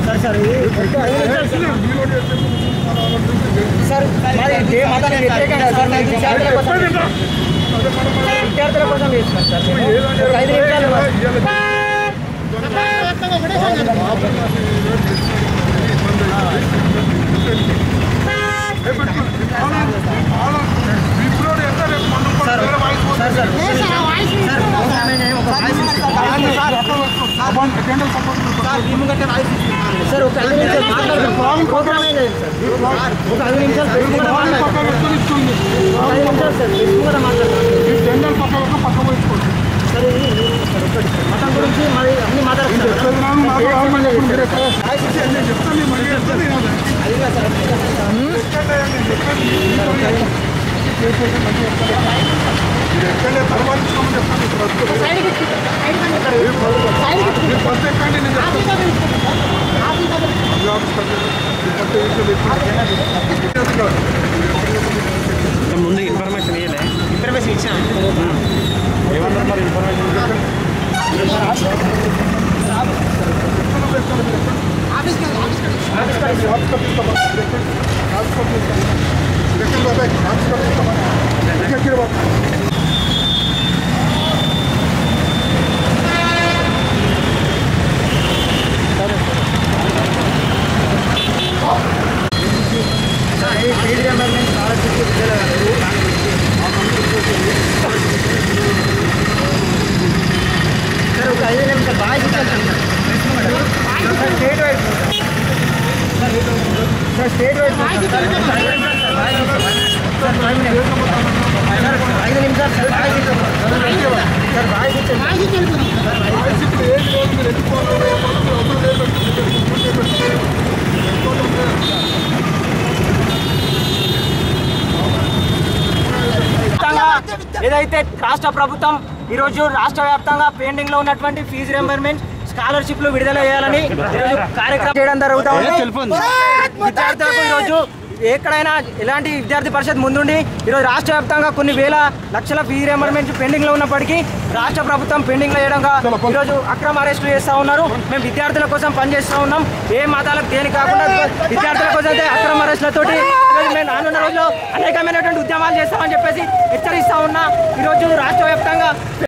Sir sir ఇది sir మాది ఏ మతానికి వ్యతిరేకం కాదు సార్ నేను విద్యార్థుల కోసం విద్యార్థుల కోసం చేస్తున్నాను సార్ నేను. ఒక ఐదు నిమిషాలు సార్ సార్ సార్ సార్ ఒక ఆమె నేను ఒక వాయిస్ ఇస్తాను. సార్ ఈ ముంగటే వాయిస్ ఇస్తాను. సార్ ఒక ఐదు నిమిషాలు మాట్లాడుతున్నాను ప్రోగ్రామ్ ఏం లేదు సార్ ఒక ఐదు నిమిషాలు పెట్టుకుంటే మాట్లాడతాను ఒక ఐదు నిమిషాలు సార్ పెట్టుకుంటే మాట్లాడతాను సార్ ఇది సార్ ఒక్కటి సార్ మతం గురించి మరి అన్ని మాట్లాడుతున్నారు ముందు ఇన్ఫర్మేషన్ ఇవ్వలే ఇన్ఫర్మేషన్ ఇచ్చాను ఏమన్నారు మరి ఇన్ఫర్మేషన్ ఫీజు రియంబర్స్మెంట్ స్కాలర్షిప్ విడుదల సార్ ఒక ఐదు నిమిషాలు బాగా ఇచ్చాను sir state wide sir state wide sir ఐదు నిమిషాలు సార్ బాగా ఇచ్చాను సార్ బాగా ఇచ్చాను వ్యాప్తంగా ఏదైతే రాష్ట్ర ప్రభుత్వం ఈరోజు రాష్ట్ర వ్యాప్తంగా పెండింగ్ లో ఉన్నటువంటి ఫీజు రింబర్మెంట్ స్కాలర్షిప్లు విడుదల చేయాలని ఈరోజు కార్యక్రమం చేయడం జరుగుతా ఉంది విద్యార్థులకు ఈరోజు ఎక్కడైనా ఎలాంటి విద్యార్థి పరిషత్ ముందుండి ఈరోజు రాష్ట్ర వ్యాప్తంగా కొన్ని వేల లక్షల ఫీజు రింబర్మెంట్ పెండింగ్ లో ఉన్నప్పటికీ రాష్ట్ర ప్రభుత్వం పెండింగ్ లో చేయడంగా ఈరోజు అక్రమ అరెస్టులు చేస్తా ఉన్నారు మేము విద్యార్థుల కోసం పనిచేస్తా ఉన్నాం ఏ మతాలకు దేని కాకుండా విద్యార్థుల కోసం అయితే అక్రమ అరెస్టులతోటి ఈరోజు మేము రానున్న రోజుల్లో అనేకమైనటువంటి ఉద్యమాలు చేస్తామని చెప్పేసి హెచ్చరిస్తా ఉన్నా ఈరోజు రాష్ట్ర వ్యాప్తంగా